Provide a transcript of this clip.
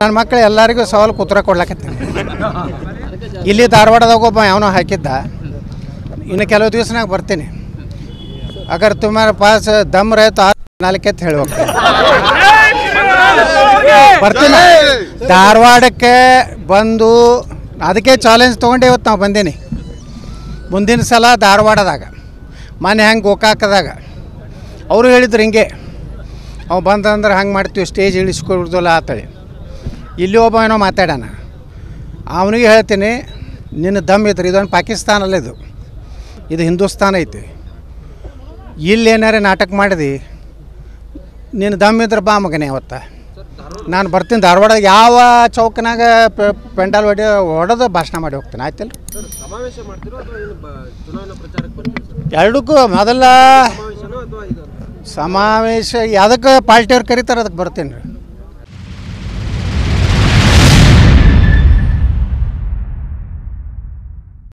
ನನ್ನ ಮಕ್ಕಳು ಎಲ್ಲರಿಗೂ ಸವಾಲು ಕುತ್ರ ಕೊಡ್ಲಕತ್ತೀನಿ ಇಲ್ಲಿ ಧಾರವಾಡದಾಗ ಒಬ್ಬ ಯಾವನೋ ಹಾಕಿದ್ದ ಇನ್ನು ಕೆಲವು ದಿವಸನಾಗ ಬರ್ತೀನಿ ಅಗರ್ ತುಮಾರ ಪಾಸ್ ದಮ್ ರೇ ತೋ ನಾಲ್ಕೆತ್ ಹೇಳಿ ಹೋಗ್ತೀನಿ ಬರ್ತೀನಿ ಧಾರವಾಡಕ್ಕೆ ಬಂದು ಅದಕ್ಕೆ ಚಾಲೆಂಜ್ ತೊಗೊಂಡೆ ಇವತ್ತು ನಾವು ಬಂದೀನಿ ಮುಂದಿನ ಸಲ ಧಾರವಾಡದಾಗ ಮೊನ್ನೆ ಹೆಂಗೆ ಗೋಕಾಕದಾಗ ಅವರು ಹೇಳಿದ್ರು ಹಿಂಗೆ ಅವ ಬಂದಂದ್ರೆ ಹಂಗೆ ಮಾಡ್ತೀವಿ ಸ್ಟೇಜ್ ಇಳಿಸ್ಕೊಡ್ದಲ್ಲ ಆತಳಿ ಇಲ್ಲಿ ಒಬ್ಬ ಏನೋ ಮಾತಾಡೋಣ ಅವನಿಗೆ ಹೇಳ್ತೀನಿ ನಿನ್ನ ದಮ್ ಇದ್ರೆ ಇದೊಂದು ಪಾಕಿಸ್ತಾನ ಅಲ್ಲ ಇದು ಇದು ಹಿಂದೂಸ್ತಾನ ಐತಿ ಇಲ್ಲಿ ಏನಾರೇ ನಾಟಕ ಮಾಡಿದಿ ನಿನ್ನ ದಮ್ ಇದ್ರೆ ಬಾ ಮಗನೇ ಅವತ್ತ ನಾನು ಬರ್ತೀನಿ ಧಾರವಾಡ ಯಾವ ಚೌಕನಾಗ ಪ- ಪೆಂಡಾಲ್ ಹೊಡಿ ಹೊಡೆದು ಭಾಷಣ ಮಾಡಿ ಹೋಗ್ತೀನಿ ಆಯ್ತಲ್ಲ ಸಮಾವೇಶ ಮಾಡ್ತಿರೋ ಅಥವಾ ಏನು ಬ- ಚುನಾವಣಾ ಪ್ರಚಾರಕ್ಕೆ ಬರ್ತೀರಿ ಸರ್ ಎರಡಕ್ಕೂ ಮೊದಲ ಸಮಾವೇಶನೋ ಅಥವಾ ಇದು ಸಮಾವೇಶ ಯಾವುದಕ್ಕೆ ಪಾರ್ಟಿಯವ್ರು ಕರೀತಾರೆ ಅದಕ್ಕೆ ಬರ್ತೀನಿ ರೀ